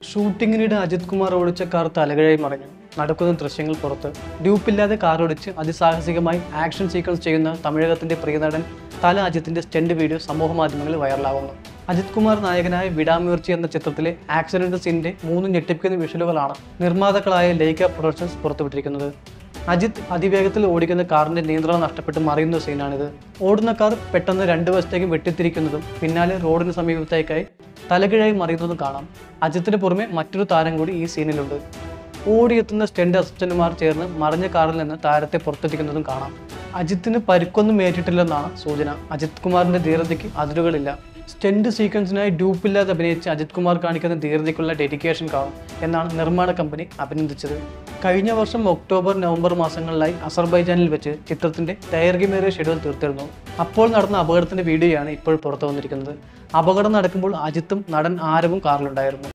ഷൂട്ടിങ്ങിനിടെ അജിത് കുമാർ ഓടിച്ച കാർ തലകഴായി മറിഞ്ഞു നടക്കുന്ന ദൃശ്യങ്ങൾ പുറത്ത് ഡ്യൂപ്പില്ലാതെ കാർ ഓടിച്ച് അതിസാഹസികമായി ആക്ഷൻ സീക്വൻസ് ചെയ്യുന്ന തമിഴകത്തിന്റെ പ്രിയനടൻ തല അജിത്തിന്റെ സ്റ്റെൻഡ് വീഡിയോ സമൂഹ മാധ്യമങ്ങളിൽ വൈറലാകുന്നു അജിത് കുമാർ നായകനായ വിടാമുയർച്ചി എന്ന ചിത്രത്തിലെ ആക്സിഡന്റ് സീനിന്റെ മൂന്ന് ഞെട്ടിപ്പിക്കുന്ന വിഷ്വലുകളാണ് നിർമ്മാതാക്കളായ ലൈക്ക പ്രൊഡക്ഷൻസ് പുറത്തുവിട്ടിരിക്കുന്നത് അജിത് അതിവേഗത്തിൽ ഓടിക്കുന്ന കാറിന്റെ നിയന്ത്രണം നഷ്ടപ്പെട്ട് മറിയുന്ന സീനാണിത് ഓടുന്ന കാർ പെട്ടെന്ന് രണ്ട് വശത്തേക്കും വെട്ടിത്തിരിക്കുന്നതും പിന്നാലെ റോഡിന് സമീപത്തേക്കായി തലകിഴായി മറിയുന്നതും കാണാം അജിത്തിന് പുറമെ മറ്റൊരു താരം കൂടി ഈ സീനിലുണ്ട് ഓടിയെത്തുന്ന സ്റ്റെൻഡ് അസിസ്റ്റന്റുമാർ ചേർന്ന് മറിഞ്ഞ കാറിൽ നിന്ന് താരത്തെ പുറത്തെത്തിക്കുന്നതും കാണാം അജിത്തിന് പരിക്കൊന്നും ഏറ്റിട്ടില്ലെന്നാണ് സൂചന അജിത് കുമാറിന്റെ ധീരതയ്ക്ക് അതിരുകളില്ല സ്റ്റെൻഡ് സീക്വൻസിനായി ഡ്യൂപ്പില്ലാതെ അഭിനയിച്ച അജിത് കുമാർ കാണിക്കുന്ന ധീരതയ്ക്കുള്ള ഡെഡിക്കേഷൻ കാണും എന്നാണ് നിർമ്മാണ കമ്പനി അഭിനന്ദിച്ചത് കഴിഞ്ഞ വർഷം ഒക്ടോബർ നവംബർ മാസങ്ങളിലായി അസർബൈജാനിൽ വെച്ച് ചിത്രത്തിന്റെ ദൈർഘ്യമേറിയ ഷെഡ്യൂൾ തീർത്തിരുന്നു അപ്പോൾ നടന്ന അപകടത്തിന്റെ വീഡിയോയാണ് ഇപ്പോൾ പുറത്തു വന്നിരിക്കുന്നത് അപകടം നടക്കുമ്പോൾ അജിത്തും നടൻ ആരവും കാറിലുണ്ടായിരുന്നു